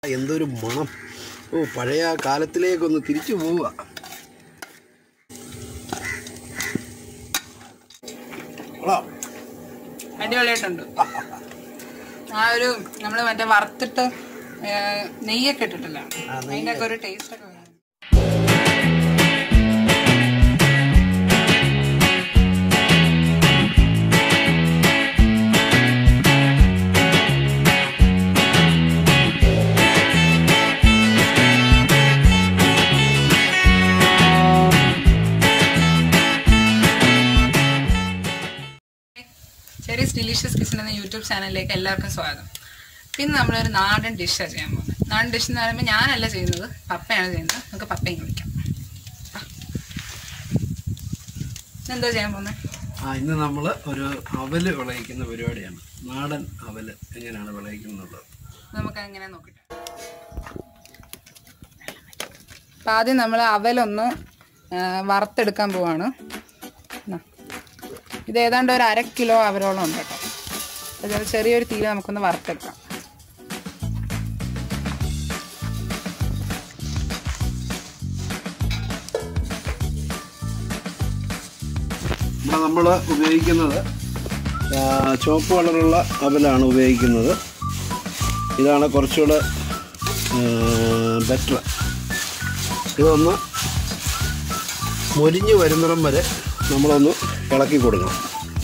എന്തൊരു മണം ഓ പഴയ ആ കാലത്തിലേക്കൊന്ന് തിരിച്ചു പോവുക കൊള്ളാം. അടിപൊളിയായിട്ടുണ്ട് ആ ഒരു നമ്മൾ മറ്റേ വറുത്തിട്ട് ഏ, നെയ്യൊക്കെ ഇട്ടിട്ടില്ല അതിന്റെ ഒക്കെ ഒരു ടേസ്റ്റ് ഒക്കെ വരും. ചെറിയ ഡിലീഷ്യസ് കിച്ചൺ എന്ന യൂട്യൂബ് ചാനലിലേക്ക് എല്ലാവർക്കും സ്വാഗതം പിന്നെ നമ്മളൊരു നാടൻ ഡിഷാണ് ചെയ്യാൻ പോകുന്നത് നാടൻ ഡിഷ് എന്ന് പറയുമ്പോൾ ഞാനല്ല ചെയ്യുന്നത് പപ്പയാണ് ചെയ്യുന്നത് നമുക്ക് പപ്പയും വിളിക്കാം ആ. ഇന്നെന്താ ചെയ്യാൻ പോകുന്നത് ആ ഇന്ന് നമ്മൾ ഒരു അവല് വിളയിക്കുന്ന പരിപാടിയാണ് നാടൻ അവല് എങ്ങനെയാണ് വിളയിക്കുന്നത് നമുക്ക് എങ്ങനെ നോക്കട്ടെ അപ്പം ആദ്യം നമ്മൾ അവലൊന്ന് ആ, വറുത്തെടുക്കാൻ പോവാണ് എന്നാ. ഇത് ഏതാണ്ട് ഒരു അര കിലോ അവരോളം ഉണ്ട് കേട്ടോ അപ്പോൾ ഇത് ചെറിയൊരു തീയിൽ നമുക്കൊന്ന് വറുത്തെടുക്കാം ഇവിടെ നമ്മൾ ഉപയോഗിക്കുന്നത് ആ, ചുവപ്പ് കളറുള്ള അവലാണ് ഉപയോഗിക്കുന്നത് ഇതാണ് കുറച്ചുകൂടെ ബെറ്റർ ഇതൊന്ന് മൊരിഞ്ഞ് വരുന്നിടം വരെ നമ്മളൊന്ന് ഇളക്കി കൊടുക്കണം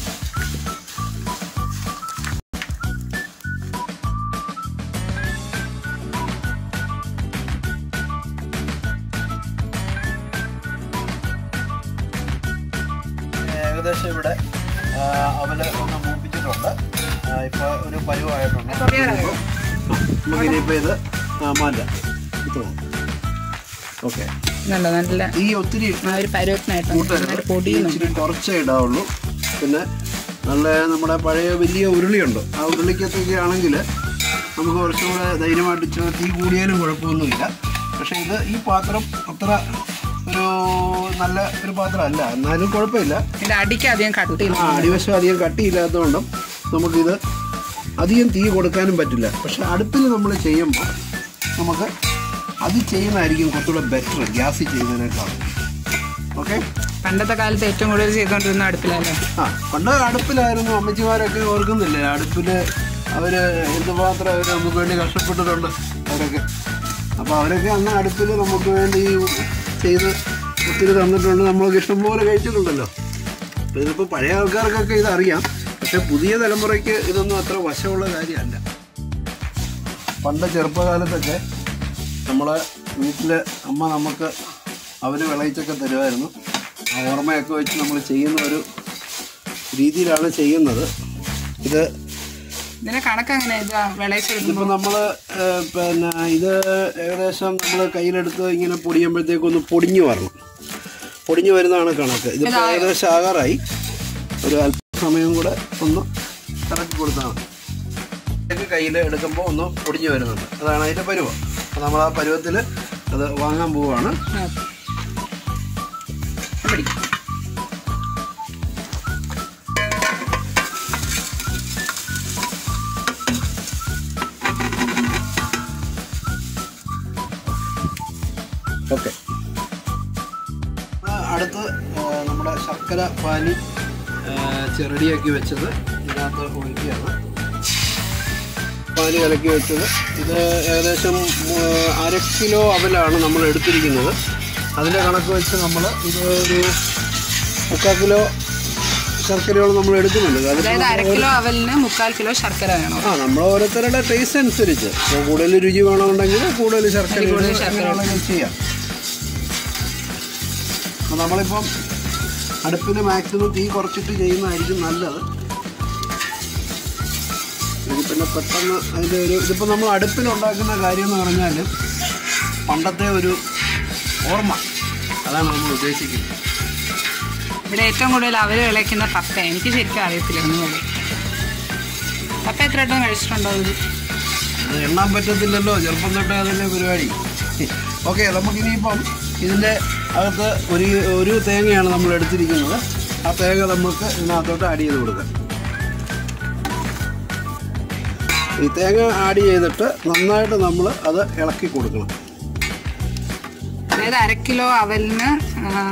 ഏകദേശം ഇവിടെ ആ, അവല് ഒന്ന് മൂപ്പിച്ചിട്ടുണ്ട് ആ, ഇപ്പൊ ഒരു പരുവായിട്ടുണ്ട് പൊടിയാറായോ? നമുക്കിനിയിപ്പോൾ ഇത് ആ, മാറ്റാം ഇത്രയും ഓക്കെ നല്ല നല്ല ഈ ഒത്തിരി ആ ഒരു പരുവത്തിനായിട്ട് കൂട്ടരുത് നന്നായിട്ട് പൊടിയുന്നുണ്ട് ഇച്ചിരി കുറച്ചേ ഇടാവുള്ളൂ പിന്നെ നല്ല നമ്മുടെ പഴയ വലിയ ഉരുളിയുണ്ട് ആ ഉരുളിക്കത്തൊക്കെ ആണെങ്കിൽ നമുക്ക് കുറച്ചും കൂടെ ധൈര്യമായിട്ട് ഇച്ചിരി തീ കൂടിയാലും കുഴപ്പമൊന്നുമില്ല പക്ഷേ ഇത് ഈ പാത്രം അത്ര ഒരു നല്ല ഒരു പാത്രമല്ല എന്നാലും കുഴപ്പമില്ല ഇതിന്റെ അടിക്ക് അധികം കട്ടിയില്ല ആ അടിവശം അധികം കട്ടിയില്ലാത്തതുകൊണ്ടും നമുക്കിത് അധികം തീ കൊടുക്കാനും പറ്റില്ല പക്ഷെ അടുപ്പിൽ നമ്മൾ ചെയ്യുമ്പോൾ നമുക്ക് അത് ചെയ്യുന്നതായിരിക്കും കുറച്ചുകൂടെ ബെറ്റർ ഗ്യാസിൽ ചെയ്യുന്നതിനേക്കാൾ ഓക്കെ പണ്ടത്തെ കാലത്ത് ഏറ്റവും കൂടുതൽ ചെയ്തുകൊണ്ടിരുന്ന അടുപ്പിലല്ലേ ആ പണ്ട് അടുപ്പിലായിരുന്നു അമ്മച്ചിമാരൊക്കെ ഓർക്കുന്നില്ലേ അടുപ്പില് അവര് എന്തുമാത്രം അവർ നമുക്ക് വേണ്ടി കഷ്ടപ്പെട്ടിട്ടുണ്ട് അവരൊക്കെ അപ്പോൾ അവരൊക്കെ അന്ന് അടുപ്പിൽ നമുക്ക് വേണ്ടി ചെയ്ത് ഒത്തിരി തന്നിട്ടുണ്ട് നമ്മളൊക്കെ ഇഷ്ടംപോലെ കഴിച്ചിട്ടുണ്ടല്ലോ അപ്പോൾ ഇതിപ്പോൾ പഴയ ആൾക്കാർക്കൊക്കെ ഇതറിയാം പക്ഷെ പുതിയ തലമുറയ്ക്ക് ഇതൊന്നും അത്ര വശമുള്ള കാര്യമല്ല പണ്ട് ചെറുപ്പകാലത്തൊക്കെ നമ്മളെ വീട്ടിൽ അമ്മ നമുക്ക് അവർ വിളയിച്ചൊക്കെ തരുമായിരുന്നു ആ ഓർമ്മയൊക്കെ വെച്ച് നമ്മൾ ചെയ്യുന്ന ഒരു രീതിയിലാണ് ചെയ്യുന്നത് ഇത് ഇതിന്റെ കണക്ക് എങ്ങനെ ഇത് വിളയിച്ചെടുക്കുമ്പോൾ ഇതിപ്പോൾ നമ്മൾ പിന്നെ ഇത് ഏകദേശം നമ്മൾ കയ്യിലെടുത്ത് ഇങ്ങനെ പൊടിയുമ്പോഴത്തേക്കും ഒന്ന് പൊടിഞ്ഞു വരണം പൊടിഞ്ഞു വരുന്നതാണ് കണക്ക് ഇതിപ്പോൾ ഏകദേശം ആകാറായി ഒരു അല്പസമയം കൂടെ ഒന്ന് കറക്കി കൊടുത്താൽ മതി ഇതൊക്കെ കയ്യിൽ എടുക്കുമ്പോൾ ഒന്ന് പൊടിഞ്ഞു വരുന്നുണ്ട് അതാണ് അതിൻ്റെ പരുവം അപ്പോൾ നമ്മൾ ആ പരുവത്തിൽ അത് വാങ്ങാൻ പോവുകയാണ് പിടി ഓക്കെ അടുത്ത് ആ, നമ്മുടെ ശർക്കര പാനി ആ, ചെറുടിയാക്കി വെച്ചത് ഇതിനകത്ത് ഒഴിക്കുകയാണ് പാനി കലക്കി വെച്ചത് ഇത് ഏകദേശം ആ, അര കിലോ അവലാണ് നമ്മൾ എടുത്തിരിക്കുന്നത് അതിൻ്റെ കണക്ക് വെച്ച് നമ്മൾ ഇത് ഒരു മുക്കാൽ കിലോ ശർക്കരയോളം നമ്മൾ എടുക്കുന്നുണ്ട് അതായത് അതിപ്പോൾ അര കിലോ അവലിന് മുക്കാൽ കിലോ ശർക്കര വേണം ആ നമ്മൾ ഓരോരുത്തരുടെ ടേസ്റ്റ് അനുസരിച്ച് ഇപ്പോൾ കൂടുതൽ രുചി വേണമെന്നുണ്ടെങ്കിൽ കൂടുതൽ ശർക്കര കൂടുതൽ ഇടുക, ശർക്കര എങ്ങനെയാണെങ്കിലും ചെയ്യാം അപ്പോൾ നമ്മളിപ്പം അടുപ്പിൽ മാക്സിമം തീ കുറച്ചിട്ട് ചെയ്യുന്നതായിരിക്കും നല്ലത് ഇത് പിന്നെ പെട്ടെന്ന് അതിൻ്റെ ഒരു ഇതിപ്പോൾ നമ്മൾ അടുപ്പിൽ ഉണ്ടാക്കുന്ന കാര്യം എന്ന് പറഞ്ഞാൽ പണ്ടത്തെ ഒരു ഓർമ്മ അതാണ് നമ്മൾ ഉദ്ദേശിക്കുന്നത് ഇവിടെ ഏറ്റവും കൂടുതൽ അവര് വിളയിക്കുന്ന പപ്പ എനിക്ക് ശരിക്കും അറിയത്തില്ല ഒന്നും പപ്പ എത്ര വട്ടം കഴിച്ചിട്ടുണ്ടോ ഇത് അത് എണ്ണാൻ പറ്റത്തില്ലല്ലോ ചെറുപ്പം തൊട്ടേ അതിൻ്റെ പരിപാടി ഓക്കെ നമുക്കിനിയിപ്പം ഇതിൻ്റെ അകത്ത് ഒരു ഒരു തേങ്ങയാണ് നമ്മൾ എടുത്തിരിക്കുന്നത് ആ തേങ്ങ നമുക്ക് ഇതിനകത്തോട്ട് ആഡ് ചെയ്ത് കൊടുക്കാം ഈ തേങ്ങ ആഡ് ചെയ്തിട്ട് നന്നായിട്ട് നമ്മൾ അത് ഇളക്കി കൊടുക്കണം അതായത് അര കിലോ അവലിന് ആ,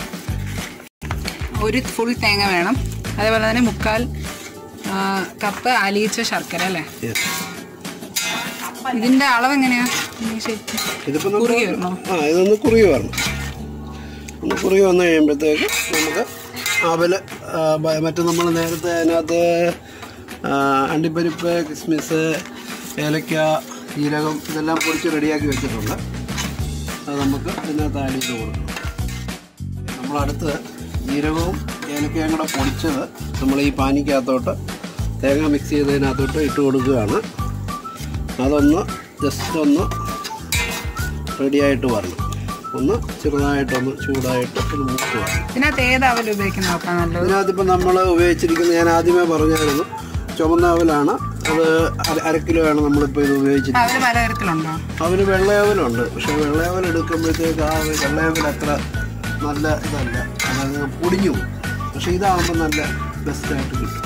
ഒരു ഫുൾ തേങ്ങ വേണം അതേപോലെ തന്നെ മുക്കാൽ ആ, കപ്പ് അലിയിച്ച ശർക്കര അല്ലേ Yes. ഇതിന്റെ അളവ് എങ്ങനെയാ ഈ ശരിക്കും ഇതിപ്പോൾ നമ്മൾ കുറുകി വരണോ ആ ഇതൊന്ന് കുറുകി വരണം ഒന്ന് കുറുകി വന്നു കഴിയുമ്പോഴത്തേക്ക് നമുക്ക് അവൽ മറ്റു നമ്മൾ നേരത്തെ അതിനകത്ത് ആ, അണ്ടിപ്പരിപ്പ് കിസ്മിസ് ഏലക്ക ജീരകം ഇതെല്ലാം പൊടിച്ച് റെഡിയാക്കി വെച്ചിട്ടുണ്ട് അത് നമുക്ക് ഇതിനകത്ത് ആഡ് ചെയ്ത് കൊടുക്കണം നമ്മളടുത്ത് ജീരകവും ഏലക്കയും കൂടെ പൊടിച്ചത് നമ്മൾ ഈ പാനിക്കകത്തോട്ട് തേങ്ങ മിക്സ് ചെയ്തതിനകത്തോട്ട് ഇട്ട് കൊടുക്കുകയാണ് അതൊന്ന് ജസ്റ്റ് ഒന്ന് റെഡിയായിട്ട് വരണം ഒന്ന് ചെറുതായിട്ടൊന്ന് ചൂടായിട്ട് ഒന്ന് മൂത്ത് വരണം ഇതിനകത്ത് ഏത് അവൽ ഉപയോഗിക്കുന്ന നോക്കാം നല്ലത് ഇതിനകത്തിപ്പോൾ നമ്മൾ ഉപയോഗിച്ചിരിക്കുന്നത് ഞാൻ ആദ്യമേ പറഞ്ഞായിരുന്നു ചുമന്ന അവലാണ് അത് അര- അര കിലോ ആണ് നമ്മളിപ്പോൾ ഇത് ഉപയോഗിച്ചിരിക്കുന്നത് അവല് പലതരത്തിലുണ്ടോ അവന് വെള്ളയവലുണ്ട് പക്ഷെ വെള്ളയവൽ എടുക്കുമ്പോഴത്തേക്ക് ആ വെള്ളയവൽ അത്ര നല്ല ഇതല്ല അതായത് പൊടിഞ്ഞു പോകും. പക്ഷെ ഇതാകുമ്പോൾ നല്ല ബെസ്റ്റായിട്ട് കിട്ടും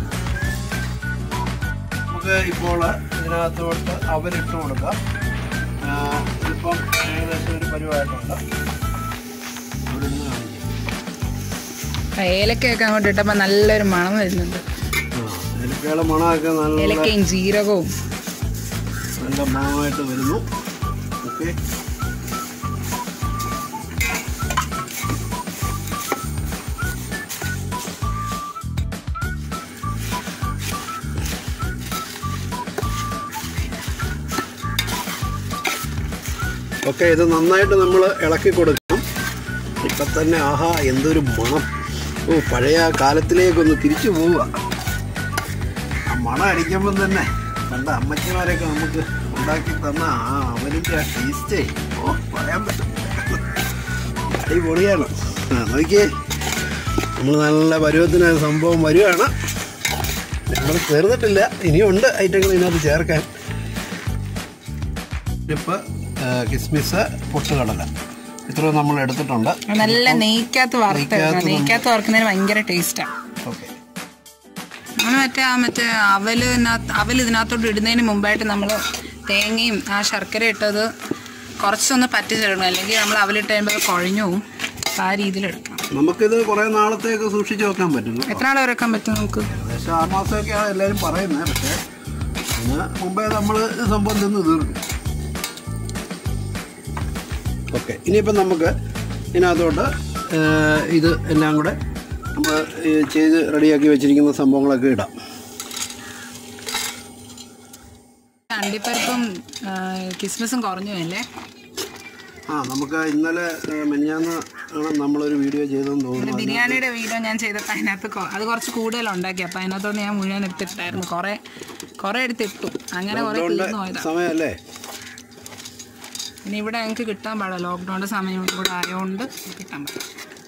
നമുക്ക് ഇപ്പോൾ ഇതിനകത്തോട്ട് അവലിട്ട് കൊടുക്കാം ആ, ഇതിപ്പം ഏകദേശം ഒരു പരിവായിട്ടുണ്ട് അവിടെ നിന്ന് കാണിക്കാം ഏലക്കയൊക്കെ അങ്ങോട്ട് ഇട്ടപ്പോ നല്ലൊരു മണം വരുന്നുണ്ട് ആ ഏലക്കയുടെ മണമൊക്കെ നല്ല ഏലക്കയും ജീരകവും നല്ല മണമായിട്ട് വരുന്നു ഓക്കെ ഓക്കെ ഇത് നന്നായിട്ട് നമ്മൾ ഇളക്കി കൊടുക്കണം ഇപ്പം തന്നെ ആഹാ എന്തൊരു മണം ഓ പഴയ കാലത്തിലേക്കൊന്ന് തിരിച്ചു പോവുക ആ മണം അടിക്കുമ്പം തന്നെ കണ്ട അമ്മച്ചിമാരൊക്കെ നമുക്ക് ഉണ്ടാക്കി തന്ന ആ അവനിൻ്റെ ആ ടേസ്റ്റേ ഓ പറയാൻ പറ്റും അടിപൊളിയാണ് ആ നോക്കിയേ നമ്മൾ നല്ല പരുവത്തിന് സംഭവം വരുവാണ് നമ്മൾ തീർന്നിട്ടില്ല ഇനിയുണ്ട് ഐറ്റങ്ങൾ ഇതിനകത്ത് ചേർക്കാൻ ഇപ്പ് കിസ്മിസ് പൊട്ടുകടല ഇത്രയും നമ്മൾ എടുത്തിട്ടുണ്ട് നല്ല നെയ്ക്കകത്ത് വറുത്തെടുക്കണം നെയ്ക്കകത്ത് നെയ്ക്കകത്ത് വറുക്കുന്നതിന് ഭയങ്കര ടേസ്റ്റാണ് ഓക്കെ നമ്മൾ മറ്റേ ആ മറ്റേ അവല് അവൽ ഇതിനകത്തോട്ട് ഇടുന്നതിന് മുമ്പായിട്ട് നമ്മൾ തേങ്ങയും ആ ശർക്കര ഇട്ടത് കുറച്ചൊന്ന് പറ്റിച്ചെടുക്കണം അല്ലെങ്കിൽ നമ്മൾ അവലിട്ട് കഴിയുമ്പോൾ അത് കുഴഞ്ഞു പോകും അപ്പം ആ രീതിയിൽ എടുക്കണം നമുക്കിത് കുറേ നാളത്തേക്ക് സൂക്ഷിച്ച് വെക്കാൻ പറ്റും കേട്ടോ. എത്ര നാൾ വരെക്കാൻ പറ്റും നമുക്ക് ഏകദേശം ആറ് മാസമൊക്കെയാണ് എല്ലാവരും പറയുന്നത് പക്ഷേ അതിന് മുമ്പേ നമ്മൾ സംഭവം തിന്ന് തീർക്കും ഓക്കെ ഇനിയിപ്പം നമുക്ക് ഇതിനകത്തോട്ട് ഏഹ്, ഇത് എല്ലാം കൂടെ നമ്മൾ ഈ ചെയ്ത് റെഡിയാക്കി വെച്ചിരിക്കുന്ന സംഭവങ്ങളൊക്കെ ഇടാം അണ്ടിപ്പരിപ്പും ആ, കിസ്മിസും കുറഞ്ഞു അല്ലേ ആ നമുക്ക് ഇന്നലെ ഏഹ്, മെനിഞ്ഞാന്ന് ആണ് നമ്മളൊരു വീഡിയോ ചെയ്തെന്ന് തോന്നുന്നു ബിരിയാണിയുടെ വീഡിയോ ഞാൻ ചെയ്തപ്പോൾ അതിനകത്ത് കൊ- അത് കുറച്ച് കൂടുതൽ ഉണ്ടാക്കി അപ്പം അതിനകത്തോട് ഞാൻ മുഴുവൻ എടുത്തിട്ടായിരുന്നു കുറേ കുറേ എടുത്തിട്ടു അങ്ങനെ കുറേ തീർന്നു പോയതാ സമയമല്ലേ പിന്നെ ഇവിടെ ഞങ്ങൾക്ക് കിട്ടാൻ പാടില്ല ലോക്ക്ഡൗണിൻ്റെ സമയം കൂടെ ആയതുകൊണ്ട് കിട്ടാൻ പാടില്ല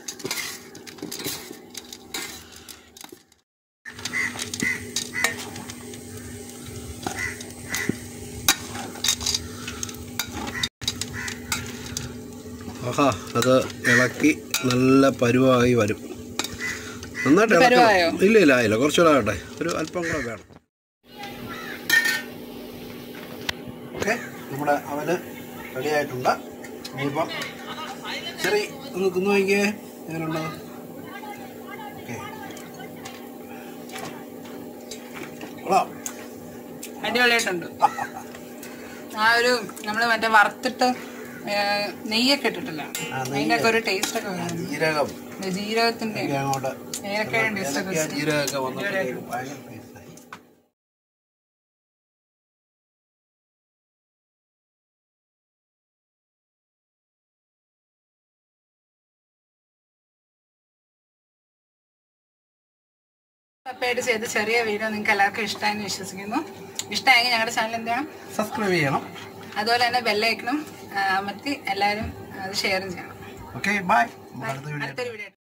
ആഹാ അത് ഇളക്കി നല്ല പരുവായി വരും നന്നായിട്ട് പരുവായോ? ഇളക്കണം ഇല്ല ഇല്ല ആയില്ല കുറച്ചുകൂടെ ആകട്ടെ ഒരു അല്പം കൂടെ വേണം ഓക്കെ നമ്മുടെ അവന് റെഡിയായിട്ടുണ്ട് ഇനിയിപ്പം ചെറിയ ഒന്ന് തിന്നു നോക്കിയേ എങ്ങനെയുണ്ട് ഓക്കെ കൊള്ളാം അടിപൊളിയായിട്ടുണ്ട് ആ ഒരു നമ്മൾ മറ്റേ വറുത്തിട്ട് ഏ, നെയ്യൊക്കെ ഇട്ടിട്ടില്ല അതിൻ്റെ ഒക്കെ ഒരു ടേസ്റ്റ് ഒക്കെ വരുന്നുണ്ട് ജീരകം ഇത് ജീരകത്തിന്റെ ഒക്കെ അങ്ങോട്ട് ഏലക്കയുടെ ടേസ്റ്റ് ഒക്കെ ഏലക്ക, ജീരകമൊക്കെ വന്നപ്പോഴത്തേക്കും ഭയങ്കര ടേസ്റ്റായി അപ്പയായിട്ട് ചെയ്ത ചെറിയ വീഡിയോ നിങ്ങൾക്ക് എല്ലാവർക്കും ഇഷ്ടമായെന്ന് വിശ്വസിക്കുന്നു ഇഷ്ടമായെങ്കിൽ ഞങ്ങളുടെ ചാനൽ എന്ത് ചെയ്യണം സബ്സ്ക്രൈബ് ചെയ്യണം അതുപോലെ തന്നെ ബെല്ലൈക്കണും അമർത്തി എല്ലാവരും അത് ഷെയറും ചെയ്യണം ഓക്കെ ബൈ അടുത്ത വീഡിയോ അടുത്തൊരു വീഡിയോ